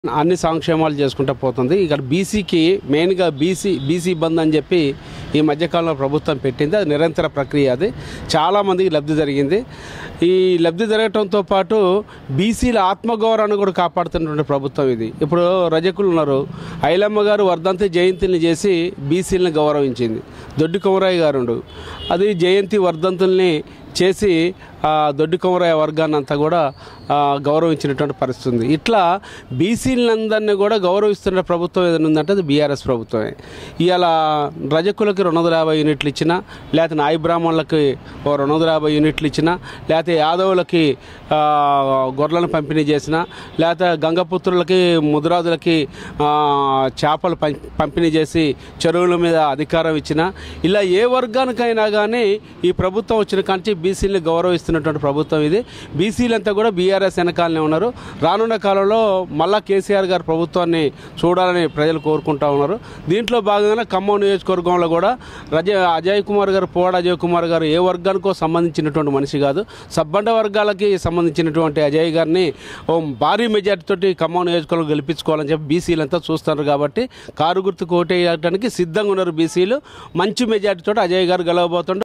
అన్ని సంక్షేమాలు చేసుకుంటూ పోతుంది ఇక్కడ బీసీకి మెయిన్గా బీసీ బీసీ బంద్ అని చెప్పి ఈ మధ్యకాలంలో ప్రభుత్వం పెట్టింది అది నిరంతర ప్రక్రియ అది చాలామందికి లబ్ధి జరిగింది ఈ లబ్ధి జరగటంతో పాటు బీసీల ఆత్మగౌరవాన్ని కూడా కాపాడుతున్నటువంటి ప్రభుత్వం ఇది ఇప్పుడు రజకులు ఉన్నారు ఐలమ్మ గారు వర్ధంతి జయంతిని చేసి బీసీలను గౌరవించింది దొడ్డి కొమరయ్య గారు ఉండు. అది జయంతి వర్ధంతుల్ని చేసి ఆ దొడ్డి కొమరయ్య వర్గాన్ని అంతా కూడా ఆ, గౌరవించినటువంటి పరిస్థితి ఉంది ఇట్లా బీసీలందరినీ కూడా గౌరవిస్తున్న ప్రభుత్వం ఏదైనా ఉందంటే అది బీఆర్ఎస్ ప్రభుత్వమే ఇవాళ రజకులకి రెండు వందల యాభై యూనిట్లు ఇచ్చినా లేకపోతే నాయి బ్రాహ్మణులకి ఓ రెండు వందల యాభై యూనిట్లు ఇచ్చినా లేకపోతే యాదవులకి ఆ, గొర్రెలను పంపిణీ చేసిన లేకపోతే గంగపుత్రులకి ముద్రాదులకి ఆ, చేపలు పం- పంపిణీ చేసి చెరువుల మీద అధికారం ఇచ్చిన ఇలా ఏ వర్గానికైనా కానీ ఈ ప్రభుత్వం వచ్చిన కాంచి బీసీలని గౌరవిస్తున్నటువంటి ప్రభుత్వం ఇది బీసీలంతా కూడా బీఆర్ఎస్ వెనకాలనే ఉన్నారు రానున్న కాలంలో మళ్ళా కేసీఆర్ గారి ప్రభుత్వాన్ని చూడాలని ప్రజలు కోరుకుంటా ఉన్నారు దీంట్లో భాగంగా ఖమ్మం నియోజకవర్గంలో కూడా రజ అజయ్ కుమార్ గారు పోవాడ అజయ్ కుమార్ గారు ఏ వర్గానికో సంబంధించినటువంటి మనిషి కాదు సబ్బండ వర్గాలకి సంబంధించినటువంటి అజయ్ గారిని ఓ భారీ మెజార్టీ తోటి ఖమ్మం నియోజకవర్గం గెలిపించుకోవాలని చెప్పి బీసీలంతా చూస్తున్నారు కాబట్టి కారు గుర్తుకు ఓటేయడానికి సిద్ధంగా ఉన్నారు బీసీలు మంచి మెజార్టీ తోటి అజయ్ గారు గెలవబోతుండే